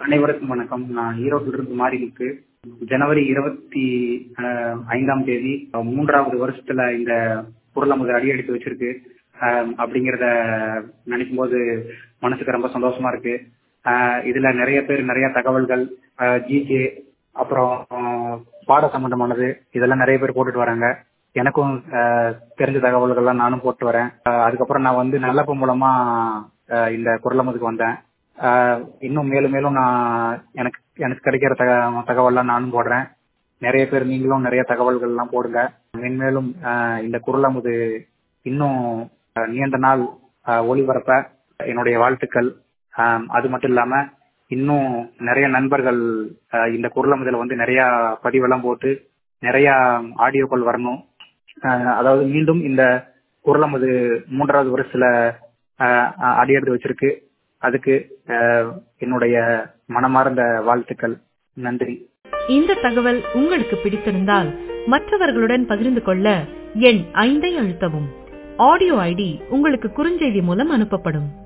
அனைவருக்கும் வணக்கம் நான் ஈரோட்டில் இருந்து மாறிமுத்து ஜனவரி இருபத்தி அஹ், ஐந்தாம் தேதி அஹ், மூன்றாவது வருஷத்துல இந்த பொருளமுது அடி எடுத்து வச்சிருக்கு அஹ், அப்படிங்கிறத நினைக்கும் போது மனசுக்கு ரொம்ப சந்தோஷமா இருக்கு அஹ், இதுல நிறைய பேர் நிறைய தகவல்கள் ஜிகே அப்புறம் அஹ், பாட சம்பந்தமானது இதெல்லாம் நிறைய பேர் போட்டுட்டு வராங்க எனக்கும் அஹ், தெரிஞ்ச தகவல்கள்லாம் நானும் போட்டு வரேன் அஹ், அதுக்கப்புறம் நான் வந்து நல்லப்ப மூலமா அஹ், இந்த குரலமுதுக்கு வந்தேன் ஆஹ் இன்னும் மேலும் மேலும் நான் எனக்கு எனக்கு கிடைக்கிற தக தகவல்லாம் நானும் போடுறேன் நிறைய பேர் நீங்களும் நிறைய தகவல்கள் எல்லாம் போடுங்க மென்மேலும் ஆஹ் இந்த குரலமுது இன்னும் ஆஹ் நீண்ட நாள் ஆஹ் ஒளிபரப்ப என்னுடைய வாழ்த்துக்கள் ஆஹ் அது மட்டும் இல்லாம இன்னும் நிறைய நண்பர்கள் ஆஹ் இந்த குரலமுதில வந்து நிறைய பதிவெல்லாம் போட்டு நிறைய ஆடியோக்கள் வரணும் ஆஹ் அதாவது மீண்டும் இந்த குரலமுது மூன்றாவது வருஷத்துல ஆஹ் அடி எடுத்து வச்சிருக்கு அதுக்கு ஆஹ் என்னுடைய மனமார்ந்த வாழ்த்துக்கள் நன்றி இந்த தகவல் உங்களுக்கு பிடித்திருந்தால் மற்றவர்களுடன் பகிர்ந்து கொள்ள எண் ஐந்தை அழுத்தவும் ஆடியோ ஐடி உங்களுக்கு குறுஞ்செய்தி மூலம் அனுப்பப்படும்